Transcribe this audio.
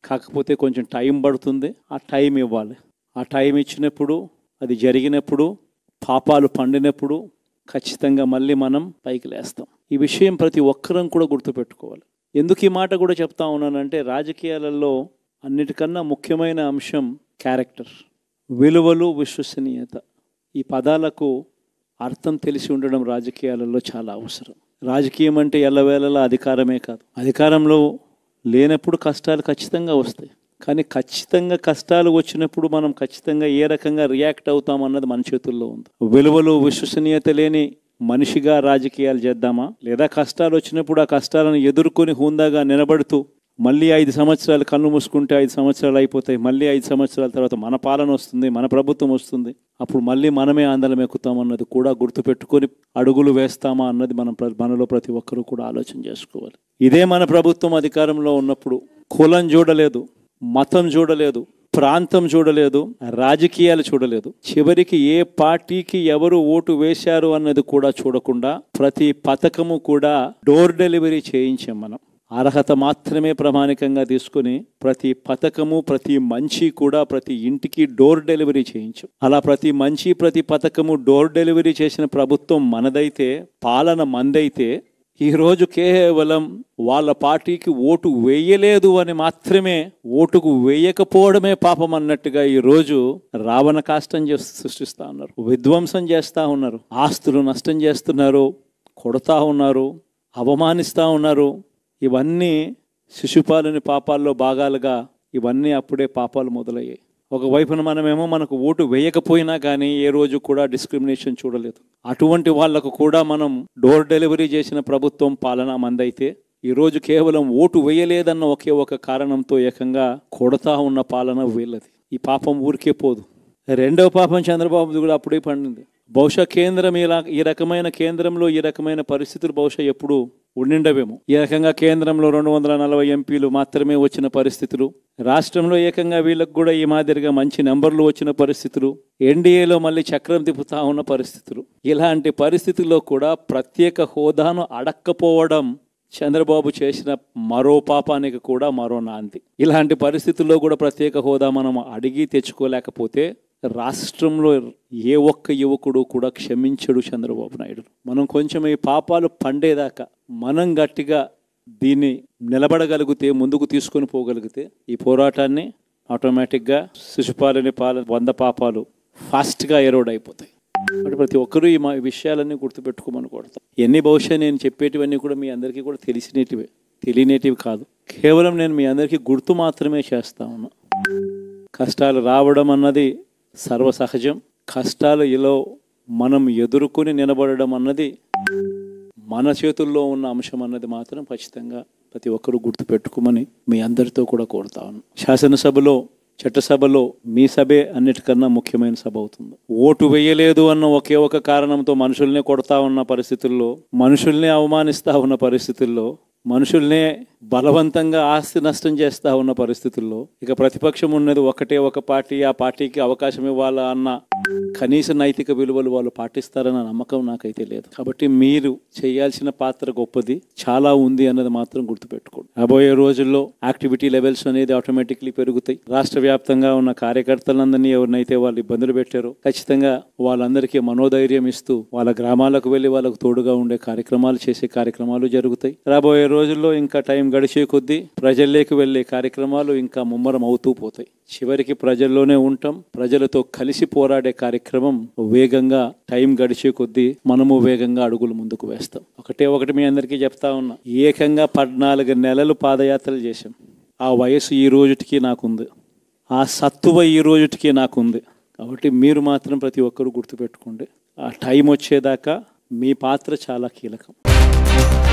కాకపోతే కొంచెం టైం పడుతుంది ఆ టైం ఇవ్వాలి ఆ టైం ఇచ్చినప్పుడు అది జరిగినప్పుడు పాపాలు పండినప్పుడు ఖచ్చితంగా మళ్ళీ మనం పైకి లేస్తాం ఈ విషయం ప్రతి ఒక్కరం కూడా గుర్తుపెట్టుకోవాలి ఎందుకు ఈ మాట కూడా చెప్తా ఉన్నానంటే రాజకీయాలలో అన్నిటికన్నా ముఖ్యమైన అంశం క్యారెక్టర్ విలువలు విశ్వసనీయత ఈ పదాలకు అర్థం తెలిసి ఉండడం రాజకీయాలలో చాలా అవసరం రాజకీయం అంటే ఎల్లవేళలా అధికారమే కాదు అధికారంలో లేనప్పుడు కష్టాలు ఖచ్చితంగా వస్తాయి కానీ ఖచ్చితంగా కష్టాలు వచ్చినప్పుడు మనం ఖచ్చితంగా ఏ రకంగా రియాక్ట్ అవుతాం అన్నది మన చేతుల్లో ఉంది విలువలు విశ్వసనీయత లేని మనిషిగా రాజకీయాలు చేద్దామా లేదా కష్టాలు వచ్చినప్పుడు ఆ కష్టాలను ఎదుర్కొని హుందాగా నిలబడుతూ మళ్ళీ ఐదు సంవత్సరాలు కళ్ళు మూసుకుంటే ఐదు సంవత్సరాలు అయిపోతాయి మళ్ళీ ఐదు సంవత్సరాల తర్వాత మన పాలన వస్తుంది మన ప్రభుత్వం వస్తుంది అప్పుడు మళ్ళీ మనమే ఆందోళన ఎక్కుతాం అన్నది కూడా గుర్తుపెట్టుకొని అడుగులు వేస్తామా అన్నది మనం ప్ర- మనలో ప్రతి ఒక్కరూ కూడా ఆలోచన చేసుకోవాలి ఇదే మన ప్రభుత్వం అధికారంలో ఉన్నప్పుడు కులం చూడలేదు మతం చూడలేదు ప్రాంతం చూడలేదు రాజకీయాలు చూడలేదు చివరికి ఏ పార్టీకి ఎవరు ఓటు వేశారు అన్నది కూడా చూడకుండా ప్రతి పథకము కూడా డోర్ డెలివరీ చేయించాం మనం అర్హత మాత్రమే ప్రామాణికంగా తీసుకుని ప్రతి పథకము ప్రతి మంచి కూడా ప్రతి ఇంటికి డోర్ డెలివరీ చేయించు అలా ప్రతి మంచి ప్రతి పథకము డోర్ డెలివరీ చేసిన ప్రభుత్వం మనదైతే పాలన మందైతే ఈరోజు కేవలం వాళ్ళ పార్టీకి ఓటు వేయలేదు అని మాత్రమే ఓటుకు వేయకపోవడమే పాపం అన్నట్టుగా ఈరోజు రావణ కాష్టం చేస్తూ సృష్టిస్తా ఉన్నారు విధ్వంసం చేస్తా ఉన్నారు ఆస్తులు నష్టం చేస్తున్నారు కొడతా ఉన్నారు అవమానిస్తూ ఉన్నారు ఇవన్నీ శిశుపాలుని పాపాల్లో భాగాలుగా ఇవన్నీ అప్పుడే పాపాలు మొదలయ్యాయి ఒకవైపున మనమేమో మనకు ఓటు వేయకపోయినా కానీ ఏ రోజు కూడా డిస్క్రిమినేషన్ చూడలేదు అటువంటి వాళ్లకు కూడా మనం డోర్ డెలివరీ చేసిన ప్రభుత్వం పాలన మందైతే ఈరోజు కేవలం ఓటు వేయలేదన్న ఒకే ఒక కారణంతో ఏకంగా కొడతా ఉన్న పాలన వీళ్ళది ఈ పాపం ఊరికే పోదు రెండవ పాపం చంద్రబాబుది కూడా అప్పుడే పండింది బహుశా కేంద్రం ఇలా ఈ రకమైన కేంద్రంలో ఈ రకమైన పరిస్థితులు బహుశా ఎప్పుడు ఉండిండవేమో ఈ రకంగా కేంద్రంలో రెండు వందల నలభై ఎంపీలు మాత్రమే వచ్చిన పరిస్థితులు రాష్ట్రంలో ఏకంగా వీళ్ళకు కూడా ఈ మాదిరిగా మంచి నెంబర్లు వచ్చిన పరిస్థితులు ఎన్డీఏలో మళ్ళీ చక్రం తిప్పుతా ఉన్న పరిస్థితులు ఇలాంటి పరిస్థితుల్లో కూడా ప్రత్యేక హోదాను అడక్కపోవడం చంద్రబాబు చేసిన మరో పాపానికి కూడా మరో నాంది ఇలాంటి పరిస్థితుల్లో కూడా ప్రత్యేక హోదా మనం అడిగి తెచ్చుకోలేకపోతే రాష్ట్రంలో ఏ ఒక్క యువకుడు కూడా క్షమించడు చంద్రబాబు నాయుడు మనం కొంచెం ఈ పాపాలు పండేదాకా మనం గట్టిగా దీన్ని నిలబడగలిగితే ముందుకు తీసుకొని పోగలిగితే ఈ పోరాటాన్ని ఆటోమేటిక్గా శిశుపాలని పాల వంద పాపాలు ఫాస్ట్గా ఎరోడ్ అయిపోతాయి కాబట్టి ప్రతి ఒక్కరూ ఈ మా విషయాలన్నీ గుర్తుపెట్టుకోమని కొడతాం ఎన్ని బహుశా నేను చెప్పేటివన్నీ కూడా మీ అందరికీ కూడా తెలిసినేటివే తెలియనేటివి కాదు కేవలం నేను మీ అందరికీ గుర్తు మాత్రమే చేస్తా ఉన్నా కష్టాలు రావడం అన్నది సర్వసహజం కష్టాలు ఇలా మనం ఎదుర్కొని నిలబడడం అన్నది మన చేతుల్లో ఉన్న అంశం అన్నది మాత్రం ఖచ్చితంగా ప్రతి ఒక్కరూ గుర్తుపెట్టుకోమని మీ అందరితో కూడా కోరుతా ఉన్నాను శాసనసభలో చట్టసభలో మీ సభే అన్నిటికన్నా ముఖ్యమైన సభ అవుతుంది ఓటు వేయలేదు అన్న ఒకే ఒక కారణంతో మనుషుల్నే కొడతా ఉన్న పరిస్థితుల్లో మనుషుల్నే అవమానిస్తా ఉన్న పరిస్థితుల్లో మనుషుల్నే బలవంతంగా ఆస్తి నష్టం చేస్తా ఉన్న పరిస్థితుల్లో ఇక ప్రతిపక్షం ఉన్నది ఒకటే ఒక పార్టీ ఆ పార్టీకి అవకాశం ఇవ్వాలా అన్న కనీస నైతిక విలువలు వాళ్ళు పాటిస్తారన్న నమ్మకం నాకైతే లేదు కాబట్టి మీరు చేయాల్సిన పాత్ర గొప్పది చాలా ఉంది అన్నది మాత్రం గుర్తుపెట్టుకోండి రాబోయే రోజుల్లో యాక్టివిటీ లెవెల్స్ అనేది ఆటోమేటిక్లీ పెరుగుతాయి రాష్ట్ర వ్యాప్తంగా ఉన్న కార్యకర్తలందరినీ ఎవరినైతే వాళ్ళు ఇబ్బందులు పెట్టారో ఖచ్చితంగా వాళ్ళందరికీ మనోధైర్యం ఇస్తూ వాళ్ళ గ్రామాలకు వెళ్ళి వాళ్ళకు తోడుగా ఉండే కార్యక్రమాలు చేసే కార్యక్రమాలు జరుగుతాయి రాబోయే రోజుల్లో ఇంకా టైం గడిచే కొద్దీ ప్రజల్లోకి వెళ్ళే కార్యక్రమాలు ఇంకా ముమ్మరం అవుతూ పోతాయి చివరికి ప్రజల్లోనే ఉంటాం ప్రజలతో కలిసి పోరాడే కార్యక్రమం వేగంగా టైం గడిచే కొద్దీ మనము వేగంగా అడుగులు ముందుకు వేస్తాం ఒకటే ఒకటి మీ అందరికీ చెప్తా ఉన్నా ఏకంగా పద్నాలుగు నెలలు పాదయాత్రలు చేశాం ఆ వయసు ఈ రోజుటికి నాకుంది ఆ సత్తువ ఈ రోజుటికి నాకుంది కాబట్టి మీరు మాత్రం ప్రతి ఒక్కరూ గుర్తుపెట్టుకోండి ఆ టైం వచ్చేదాకా మీ పాత్ర చాలా కీలకం